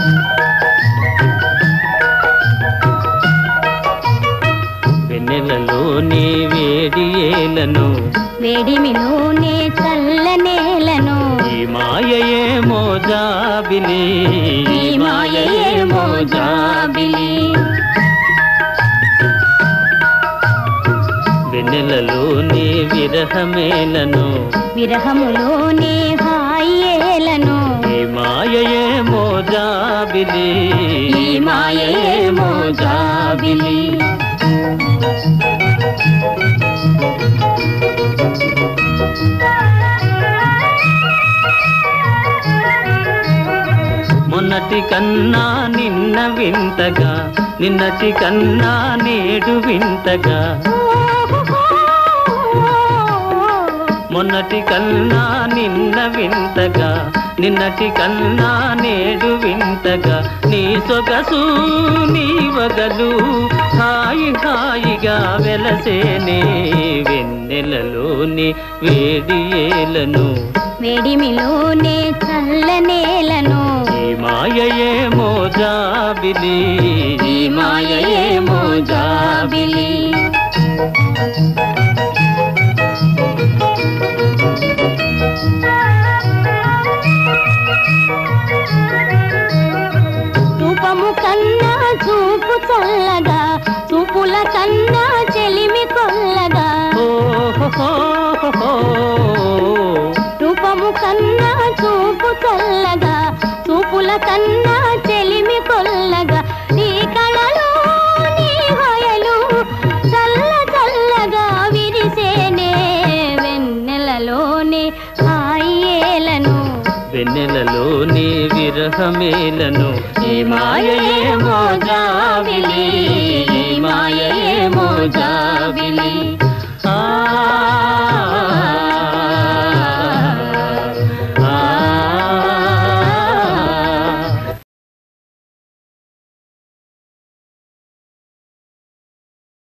వెన్నెలలోని వేడి ఏలను వేడిమిలోనే చల్లనేలను ఈ మాయయే మోజాబిలి ఈ మాయయే మోజాబిలి వెన్నెలలోని విరహమేలను విరహములోనే హాయేలను ఈ మాయయే మోజాబిలి ఈ మాయయే మోజాబిలి మొన్నటి కన్నా నిన్న వింతగా నిన్నటి కన్నా నేడు వింతగా మొన్నటి కన్నా నిన్న వింతగా నిన్నటి కన్నా నేడు వింతగా నీ సొగసు నీ వగలు హాయి హాయిగా వెలసేనే వెన్నెలలోని వేడి ఏలను వేడిమిలోనే చల్లనేలను ఈ మాయయే మోజాబిలి ఈ మాయయే మోజాబిలి రూపము కన్నా చూపు చల్లగా చూపుల కన్నా చెలిమి కొల్లగా ఓహోహోహో. రూపము కన్నా చూపు చల్లగా చూపుల కన్నా చెలిమి కొల్లగా నీ కళలు నీ హొయలు చల్ల చల్లగా విరిసేనే వెన్నెలలోనే హాయేలను వెన్నెలలోని విరహమేలను ఈ మాయయే మోజాబిలి ఈ మాయయే మోజాబిలి